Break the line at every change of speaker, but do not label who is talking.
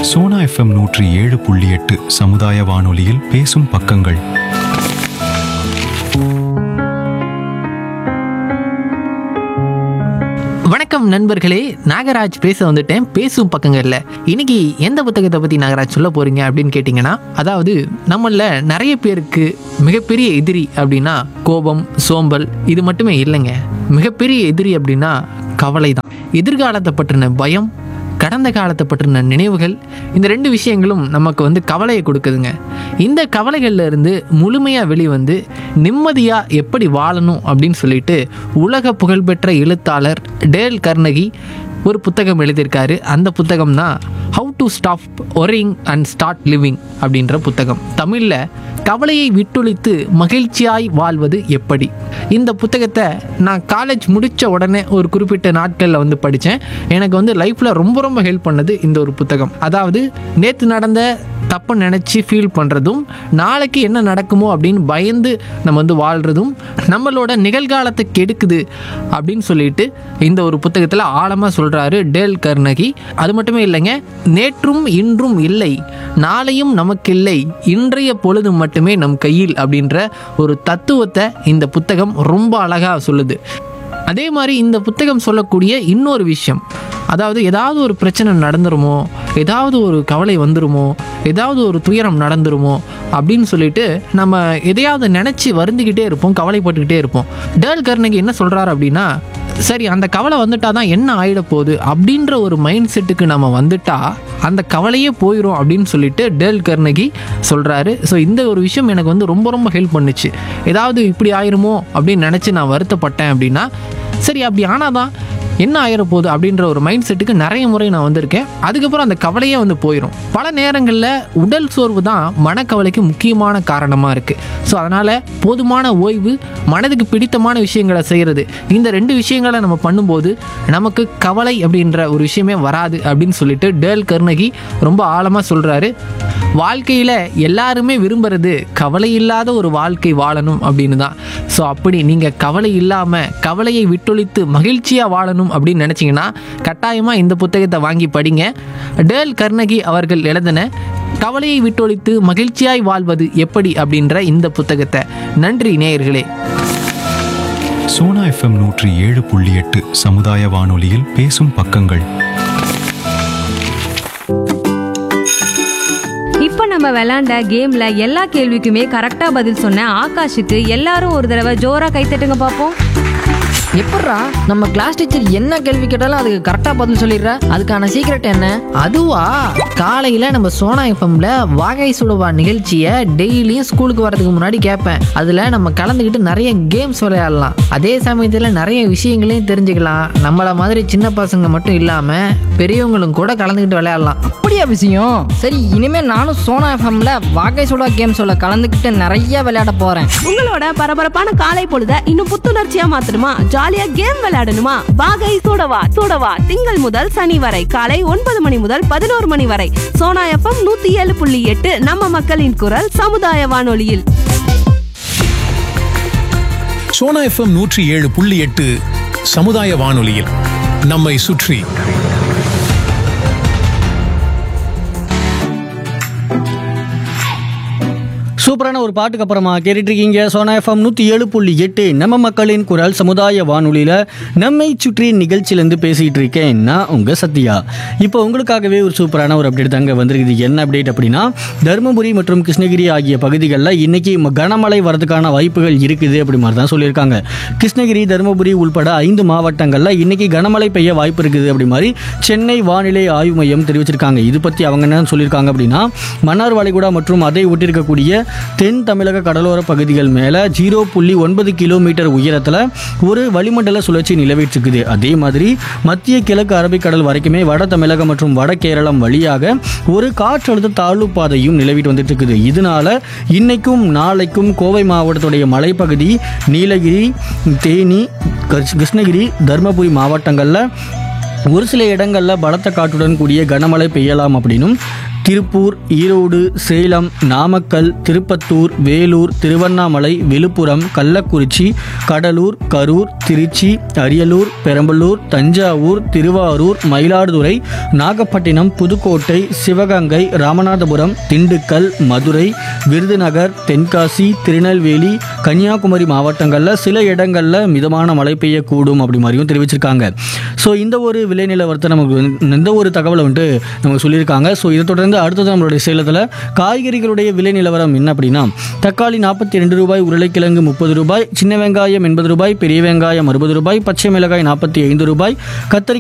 Sona FM நூற்றி ஏழு புள்ளி எட்டு சமுதாய வானொலியில் பேசும் பக்கங்கள்
வணக்கம் நண்பர்களே நாகராஜ் பேச வந்துட்டேன் பேசும் பக்கங்கள்ல இன்னைக்கு எந்த புத்தகத்தை பத்தி நாகராஜ் சொல்ல போறீங்க அப்படின்னு கேட்டிங்கன்னா அதாவது நம்மள நிறைய பேருக்கு மிகப்பெரிய எதிரி அப்படின்னா கோபம் சோம்பல் இது மட்டுமே இல்லைங்க மிகப்பெரிய எதிரி அப்படின்னா கவலை தான் எதிர்காலத்தை பற்றின பயம் கடந்த காலத்தை பற்றின நினைவுகள் இந்த ரெண்டு விஷயங்களும் நமக்கு வந்து கவலையை கொடுக்குதுங்க இந்த கவலைகள்ல இருந்து முழுமையாக வெளிவந்து நிம்மதியாக எப்படி வாழணும் அப்படின்னு சொல்லிட்டு உலக புகழ்பெற்ற எழுத்தாளர் டேல் கர்னகி ஒரு புத்தகம் எழுதியிருக்காரு அந்த புத்தகம் தான் how to stop worrying and start living அப்படின்ற புத்தகம் தமிழில் கவலையை விட்டொழித்து மகிழ்ச்சியாய் வாழ்வது எப்படி இந்த புத்தகத்தை நான் காலேஜ் முடித்த உடனே ஒரு குறிப்பிட்ட நாட்களில் வந்து படித்தேன் எனக்கு வந்து லைஃப்பில் ரொம்ப ரொம்ப ஹெல்ப் பண்ணது இந்த ஒரு புத்தகம் அதாவது நேற்று நடந்த தப்பை நினச்சி ஃபீல் பண்ணுறதும் நாளைக்கு என்ன நடக்குமோ அப்படின்னு பயந்து நம்ம வந்து வாழ்கிறதும் நம்மளோட நிகழ்காலத்தை கெடுக்குது அப்படின்னு சொல்லிட்டு இந்த ஒரு புத்தகத்தில் ஆழமாக சொல்கிறாரு டேல் கர்னகி அது மட்டுமே இல்லைங்க நேற்றும் இன்றும் இல்லை நாளையும் நமக்கில்லை இன்றைய பொழுது மட்டுமே நம் கையில் அப்படின்ற ஒரு தத்துவத்தை இந்த புத்தகம் ரொம்ப அழகாக சொல்லுது அதே மாதிரி இந்த புத்தகம் சொல்லக்கூடிய இன்னொரு விஷயம் அதாவது ஏதாவது ஒரு பிரச்சனை நடந்துருமோ ஏதாவது ஒரு கவலை வந்துருமோ ஏதாவது ஒரு துயரம் நடந்துருமோ அப்படின்னு சொல்லிட்டு நம்ம எதையாவது நினச்சி வருந்திக்கிட்டே இருப்போம் கவலைப்பட்டுக்கிட்டே இருப்போம் டேல் கர்னகி என்ன சொல்கிறாரு அப்படின்னா சரி அந்த கவலை வந்துட்டா தான் என்ன ஆயிட போகுது அப்படின்ற ஒரு மைண்ட் செட்டுக்கு நம்ம வந்துட்டா அந்த கவலையே போயிடும் அப்படின்னு சொல்லிட்டு டேல் கர்னகி சொல்கிறாரு ஸோ இந்த ஒரு விஷயம் எனக்கு வந்து ரொம்ப ரொம்ப ஹெல்ப் பண்ணுச்சு ஏதாவது இப்படி ஆயிருமோ அப்படின்னு நினச்சி நான் வருத்தப்பட்டேன் அப்படின்னா சரி அப்படி ஆனாதான் என்ன ஆயிர போகுது அப்படின்ற ஒரு மைண்ட் செட்டுக்கு நிறைய முறை நான் வந்திருக்கேன் அதுக்கப்புறம் அந்த கவலையே வந்து போயிடும் பல நேரங்களில் உடல் சோர்வு தான் மனக்கவலைக்கு முக்கியமான காரணமாக இருக்குது ஸோ அதனால் போதுமான ஓய்வு மனதுக்கு பிடித்தமான விஷயங்களை செய்கிறது இந்த ரெண்டு விஷயங்களை நம்ம பண்ணும்போது நமக்கு கவலை அப்படின்ற ஒரு விஷயமே வராது அப்படின்னு சொல்லிட்டு டேல் கருணகி ரொம்ப ஆழமாக சொல்கிறாரு வாழ்க்கையில் எல்லாருமே விரும்புறது கவலை இல்லாத ஒரு வாழ்க்கை வாழணும் அப்படின்னு தான் ஸோ அப்படி நீங்கள் கவலை இல்லாமல் கவலையை விட்டொழித்து மகிழ்ச்சியாக வாழணும் அப்படின்னு நினச்சிங்கன்னா கட்டாயமாக இந்த புத்தகத்தை வாங்கி படிங்க டேல் கர்ணகி அவர்கள் எழுதின கவலையை விட்டொழித்து மகிழ்ச்சியாய் வாழ்வது எப்படி அப்படின்ற இந்த புத்தகத்தை நன்றி நேயர்களே
சோனா எஃப்எம் நூற்றி ஏழு புள்ளி எட்டு சமுதாய வானொலியில் பேசும் பக்கங்கள்
இப்போ நம்ம விளையாண்ட கேம்ல எல்லா கேள்விக்குமே கரெக்டா பதில் சொன்ன ஆகாஷுக்கு எல்லாரும் ஒரு தடவை ஜோரா கைத்தட்டுங்க பார்ப்போம்
எப்பட்றா நம்ம கிளாஸ் டீச்சர் என்ன கேள்வி கேட்டாலும் அதுக்கு கரெக்டாக பதில் சொல்லிடுற அதுக்கான சீக்ரெட் என்ன
அதுவா காலையில் நம்ம சோனா எஃப்எம்ல வாகை சுடுவா நிகழ்ச்சியை டெய்லியும் ஸ்கூலுக்கு வரதுக்கு முன்னாடி கேட்பேன் அதில் நம்ம கலந்துக்கிட்டு நிறைய கேம்ஸ் விளையாடலாம் அதே சமயத்தில் நிறைய விஷயங்களையும் தெரிஞ்சுக்கலாம் நம்மள மாதிரி சின்ன பசங்க மட்டும் இல்லாமல் பெரியவங்களும் கூட கலந்துக்கிட்டு விளையாடலாம்
அப்படியா விஷயம் சரி இனிமே நானும் சோனா எஃப்எம்ல வாகை சுடா கேம் சொல்ல கலந்துக்கிட்டு நிறைய விளையாட போறேன்
உங்களோட பரபரப்பான காலை பொழுத இன்னும் புத்துணர்ச்சியா மாத்தணுமா ஜாலியா கேம் விளையாடணுமா வாகை சூடவா சூடவா திங்கள் முதல் சனி வரை காலை ஒன்பது மணி முதல் பதினோரு மணி வரை சோனா எஃப்எம் நூத்தி ஏழு புள்ளி எட்டு நம்ம மக்களின் குரல் சமுதாய வானொலியில்
சோனா எஃப்எம் நூற்றி ஏழு புள்ளி எட்டு சமுதாய வானொலியில் நம்மை சுற்றி
சூப்பரான ஒரு பாட்டுக்கு அப்புறமா கேட்டுட்டு இருக்கீங்க சோனா எஃப்எம் நூற்றி ஏழு புள்ளி எட்டு நம்ம மக்களின் குரல் சமுதாய வானொலியில் நம்மை சுற்றி நிகழ்ச்சியிலேருந்து பேசிகிட்டு இருக்கேன் நான் உங்கள் சத்யா இப்போ உங்களுக்காகவே ஒரு சூப்பரான ஒரு அப்டேட் தாங்க வந்திருக்குது என்ன அப்டேட் அப்படின்னா தருமபுரி மற்றும் கிருஷ்ணகிரி ஆகிய பகுதிகளில் இன்னைக்கு ம- கனமழை வரதுக்கான வாய்ப்புகள் இருக்குது அப்படி மாதிரி தான் சொல்லியிருக்காங்க கிருஷ்ணகிரி தருமபுரி உள்பட ஐந்து மாவட்டங்களில் இன்னைக்கு கனமழை பெய்ய வாய்ப்பு இருக்குது அப்படி மாதிரி சென்னை வானிலை ஆய்வு மையம் தெரிவிச்சிருக்காங்க இது பற்றி அவங்க என்ன சொல்லியிருக்காங்க அப்படின்னா மன்னார் வளைகுடா மற்றும் அதை ஒட்டியிருக்கக்கூடிய தென் தமிழக கடலோர பகுதிகள் மேலே ஜீரோ புள்ளி ஒன்பது கிலோமீட்டர் உயரத்தில் ஒரு வளிமண்டல சுழற்சி நிலவிட்டு இருக்குது அதே மாதிரி மத்திய கிழக்கு அரபிக்கடல் வரைக்குமே வட தமிழகம் மற்றும் வட கேரளம் வழியாக ஒரு காற்றழுத்த தாழ்வு பாதையும் நிலவிட்டு வந்துட்டு இருக்குது இதனால இன்னைக்கும் நாளைக்கும் கோவை மாவட்டத்துடைய மலைப்பகுதி நீலகிரி தேனி கிருஷ்ணகிரி தருமபுரி மாவட்டங்களில் ஒரு சில இடங்களில் பலத்த காற்றுடன் கூடிய கனமழை பெய்யலாம் அப்படின்னும் திருப்பூர் ஈரோடு சேலம் நாமக்கல் திருப்பத்தூர் வேலூர் திருவண்ணாமலை விழுப்புரம் கள்ளக்குறிச்சி கடலூர் கரூர் திருச்சி அரியலூர் பெரம்பலூர் தஞ்சாவூர் திருவாரூர் மயிலாடுதுறை நாகப்பட்டினம் புதுக்கோட்டை சிவகங்கை ராமநாதபுரம் திண்டுக்கல் மதுரை விருதுநகர் தென்காசி திருநெல்வேலி கன்னியாகுமரி மாவட்டங்களில் சில இடங்களில் மிதமான மழை பெய்யக்கூடும் அப்படி மாதிரியும் தெரிவிச்சிருக்காங்க ஸோ இந்த ஒரு விலை நிலவரத்தை நமக்கு வந்து- இந்த ஒரு தகவலை வந்துட்டு நமக்கு சொல்லியிருக்காங்க ஸோ இதை தொடர்ந்து அடுத்தது நம்மளுடைய சேலத்தில் காய்கறிகளுடைய விலை நிலவரம் என்ன அப்படின்னா தக்காளி நாற்பத்தி ரெண்டு ரூபாய் உருளைக்கிழங்கு முப்பது ரூபாய் சின்ன வெங்காயம் எண்பது ரூபாய் பெரிய வெங்காயம் அறுபது ரூபாய் பச்சை மிளகாய் நாற்பத்தி ஐந்து ரூபாய் கத்தரி